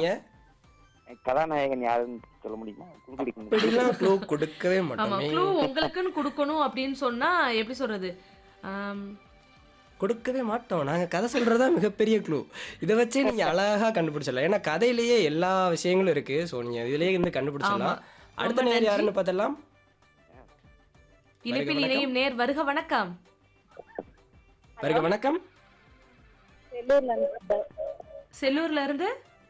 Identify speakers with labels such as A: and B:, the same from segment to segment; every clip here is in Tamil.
A: சொல்றீங்க
B: கதாநாயகன் யாருன்னு சொல்ல முடியுமா குழு குடிக்க முடியுமா?
A: இப்படிலாம் க்ளூ கொடுக்கவே
C: ஆமா
A: மாட்டோமே
C: க்ளூ உங்களுக்குன்னு கொடுக்கணும் அப்படின்னு சொன்னா எப்படி சொல்றது ஆம்,
A: கொடுக்கவே மாட்டோம் நாங்க கதை சொல்றதா மிகப்பெரிய க்ளூ இதை வச்சே நீங்க அழகா கண்டுபிடிச்சிடலாம் ஏன்னா கதையிலேயே எல்லா விஷயங்களும் இருக்கு ஸோ நீங்க இதுலயே இருந்து கண்டுபிடிச்சிடலாம் அடுத்த
C: ரொம்ப
A: நேர்
C: நன்றி.
A: யாருன்னு பார்த்தலாம்
C: இணைப்பில்
A: வணக்கம்.
C: இணையும் நேர் வருக வணக்கம்
A: வருக வணக்கம்
D: செல்லூர்ல இருந்து
C: செல்லூர்ல இருந்து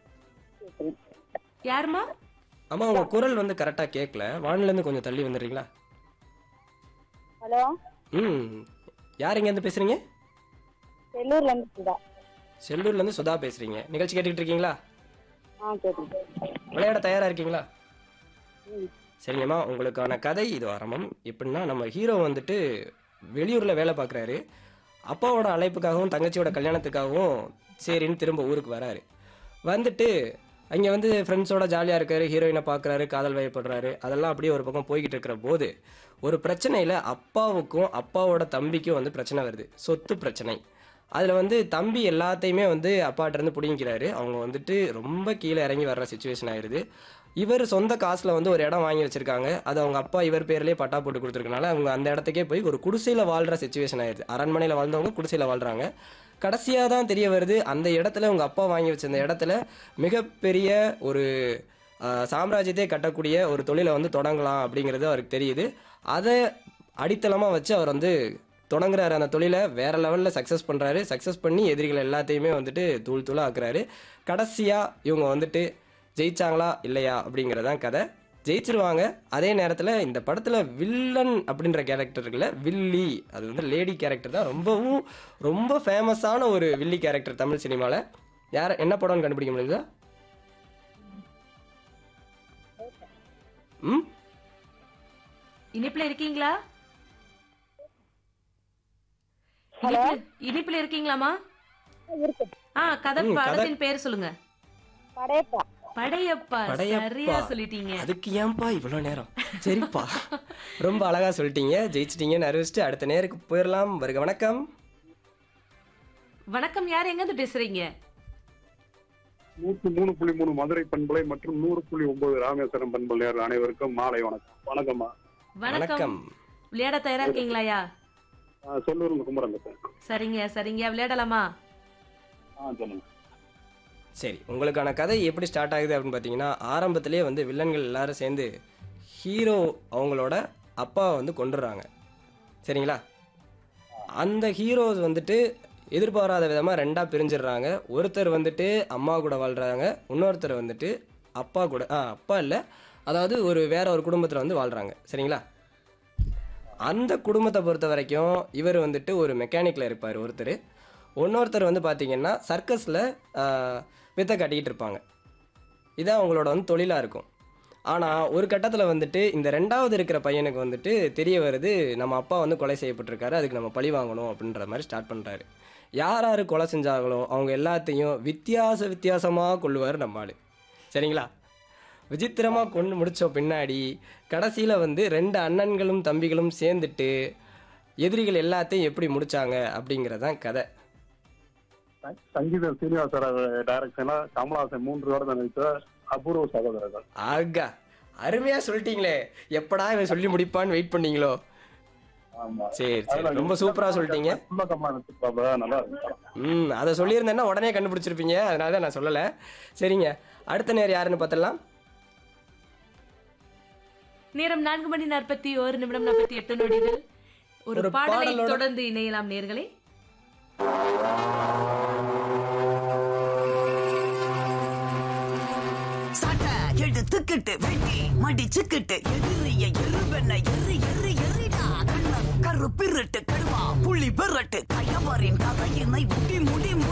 C: யாருமா
A: ஆமா உங்க குரல் வந்து கரெக்டா கேட்கல வானில இருந்து கொஞ்சம் தள்ளி வந்துடுறீங்களா
D: ஹலோ
A: ம் யார் இங்க இருந்து பேசுறீங்க
D: செல்லூர்ல இருந்து சுதா
A: செல்லூர்ல இருந்து சுதா பேசுறீங்க நிகழ்ச்சி கேட்டுக்கிட்டு இருக்கீங்களா
D: ஆ கேட்டு
A: விளையாட தயாரா இருக்கீங்களா சரிங்கம்மா உங்களுக்கான கதை இது ஆரம்பம் எப்படின்னா நம்ம ஹீரோ வந்துட்டு வெளியூரில் வேலை பார்க்குறாரு அப்பாவோட அழைப்புக்காகவும் தங்கச்சியோட கல்யாணத்துக்காகவும் சரின்னு திரும்ப ஊருக்கு வராரு வந்துட்டு அங்கே வந்து ஃப்ரெண்ட்ஸோட ஜாலியாக இருக்காரு ஹீரோயினை பார்க்குறாரு காதல் வயப்படுறாரு அதெல்லாம் அப்படியே ஒரு பக்கம் போய்கிட்டு இருக்கிற போது ஒரு பிரச்சனையில் அப்பாவுக்கும் அப்பாவோட தம்பிக்கும் வந்து பிரச்சனை வருது சொத்து பிரச்சனை அதில் வந்து தம்பி எல்லாத்தையுமே வந்து அப்பாட்ட இருந்து பிடிங்கிறாரு அவங்க வந்துட்டு ரொம்ப கீழே இறங்கி வர்ற சுச்சுவேஷன் ஆயிடுது இவர் சொந்த காசில் வந்து ஒரு இடம் வாங்கி வச்சிருக்காங்க அது அவங்க அப்பா இவர் பேர்லேயே பட்டா போட்டு கொடுத்துருக்கனால அவங்க அந்த இடத்துக்கே போய் ஒரு குடிசையில் வாழ்கிற சுச்சுவேஷன் ஆயிடுது அரண்மனையில் வாழ்ந்தவங்க குடிசையில் வாழ்கிறாங்க கடைசியாக தான் தெரிய வருது அந்த இடத்துல உங்கள் அப்பா வாங்கி வச்சிருந்த இடத்துல மிகப்பெரிய ஒரு ஆஹ், சாம்ராஜ்யத்தை கட்டக்கூடிய ஒரு தொழிலை வந்து தொடங்கலாம் அப்படிங்கிறது அவருக்கு தெரியுது அதை அடித்தளமாக வச்சு அவர் வந்து தொடங்குறாரு அந்த தொழிலை வேற லெவலில் சக்ஸஸ் பண்ணுறாரு சக்ஸஸ் பண்ணி எதிரிகள் எல்லாத்தையுமே வந்துட்டு தூள் தூளாக ஆக்குறாரு கடைசியாக இவங்க வந்துட்டு ஜெயிச்சாங்களா இல்லையா அப்படிங்கிறதான் கதை ஜெயிச்சிருவாங்க அதே நேரத்தில் இந்த படத்தில் வில்லன் அப்படின்ற கேரக்டர் இருக்குல்ல வில்லி அது வந்து லேடி கேரக்டர் தான் ரொம்பவும் ரொம்ப ஃபேமஸான ஒரு வில்லி கேரக்டர் தமிழ் சினிமாவில் யார் என்ன படம்னு கண்டுபிடிக்க முடியுதா ம்
C: இனிப்புல இருக்கீங்களா இனிப்புல- இனிப்புல இருக்கீங்களாமா
D: இருக்கு
C: ஆ கதை
A: ம், கதை-
C: படத்தின் பேர் சொல்லுங்க
D: படையப்பா
C: படையப்பா
A: படையப்பா.
C: சரியா சொல்லிட்டீங்க
A: அதுக்கு ஏன்பா இவ்வளோ நேரம் சரிப்பா ரொம்ப அழகா சொல்லிட்டீங்க ஜெயிச்சிட்டீங்கன்னு அறிவிச்சிட்டு அடுத்த நேருக்கு போயிடலாம் வருக வணக்கம்
C: வணக்கம் யார் எங்க இருந்து பேசுறீங்க
E: நூற்று மூணு புள்ளி மூணு மதுரை பண்பலை மற்றும் நூறு புள்ளி ஒன்பது ராமேஸ்வரம் பண்பலையர் அனைவருக்கும் மாலை வணக்கம் வணக்கம்மா
C: வணக்கம்
A: வணக்கம்
C: விளையாட தயாரா இருக்கீங்களாயா
E: ஆ, சொல்லூர் குமரன் பேசுறேன்
C: சரிங்க சரிங்க விளையாடலாமா
E: ஆ சொல்லுங்க
A: சரி உங்களுக்கான கதை எப்படி ஸ்டார்ட் ஆகுது அப்படின்னு பார்த்தீங்கன்னா ஆரம்பத்திலேயே வந்து வில்லன்கள் எல்லாரும் சேர்ந்து ஹீரோ அவங்களோட அப்பாவை வந்து கொண்டுடுறாங்க சரிங்களா அந்த ஹீரோஸ் வந்துட்டு எதிர்பாராத விதமாக ரெண்டாக பிரிஞ்சிடுறாங்க ஒருத்தர் வந்துட்டு அம்மா கூட வாழ்கிறாங்க இன்னொருத்தர் வந்துட்டு அப்பா கூட ஆ அப்பா இல்லை அதாவது ஒரு வேற ஒரு குடும்பத்தில் வந்து வாழ்கிறாங்க சரிங்களா அந்த குடும்பத்தை பொறுத்த வரைக்கும் இவர் வந்துட்டு ஒரு மெக்கானிக்கில் இருப்பார் ஒருத்தர் இன்னொருத்தர் வந்து பார்த்தீங்கன்னா சர்க்கஸில் வித்தை கட்டிக்கிட்டு இருப்பாங்க இதான் அவங்களோட வந்து தொழிலாக இருக்கும் ஆனால் ஒரு கட்டத்தில் வந்துட்டு இந்த ரெண்டாவது இருக்கிற பையனுக்கு வந்துட்டு தெரிய வருது நம்ம அப்பா வந்து கொலை செய்யப்பட்டிருக்காரு அதுக்கு நம்ம பழி வாங்கணும் அப்படின்ற மாதிரி ஸ்டார்ட் பண்ணுறாரு யார் யார் கொலை செஞ்சாங்களோ அவங்க எல்லாத்தையும் வித்தியாச வித்தியாசமாக கொள்ளுவார் நம்ம ஆளு சரிங்களா விசித்திரமாக கொண்டு முடிச்ச பின்னாடி கடைசியில் வந்து ரெண்டு அண்ணன்களும் தம்பிகளும் சேர்ந்துட்டு எதிரிகள் எல்லாத்தையும் எப்படி முடிச்சாங்க அப்படிங்கிறதான் கதை
E: சங்கீத சீனிவாசர டைரக்ஷன்ல கமலஹாசன் மூன்று வருடம் நடித்த அபூர்வ சகோதரர்கள்
A: ஆகா அருமையா சொல்லிட்டீங்களே எப்படா இவன் சொல்லி முடிப்பான்னு வெயிட் பண்ணீங்களோ
E: ஆமா
A: சரி சரி ரொம்ப சூப்பரா சொல்லிட்டீங்க
E: சும்மா கமலா நடிச்சிருப்பாப்ல நல்லா இருந்துச்சு
A: ம் அதை சொல்லியிருந்தேன்னா உடனே கண்டுபிடிச்சிருப்பீங்க அதனால தான் நான் சொல்லலை சரிங்க அடுத்த நேர் யாருன்னு பார்த்தலாம்
C: நேரம் நான்கு மணி நாற்பத்தி ஒரு நிமிடம் நாற்பத்தி எட்டு நொடிகள் ஒரு
A: ஒரு
C: பாடலை
A: பாடலோட-
C: தொடர்ந்து இணையலாம் நேர்களே
F: சட்ட எடுத்துக்கிட்டு வெட்டி மடிச்சுக்கிட்டு எதிரிய எருவென்ன எரி எரி எரிடா கண்ண கரு பிறட்டு கடுவா புள்ளி பெறட்டு கயவரின் கதையினை முடி முடி முடி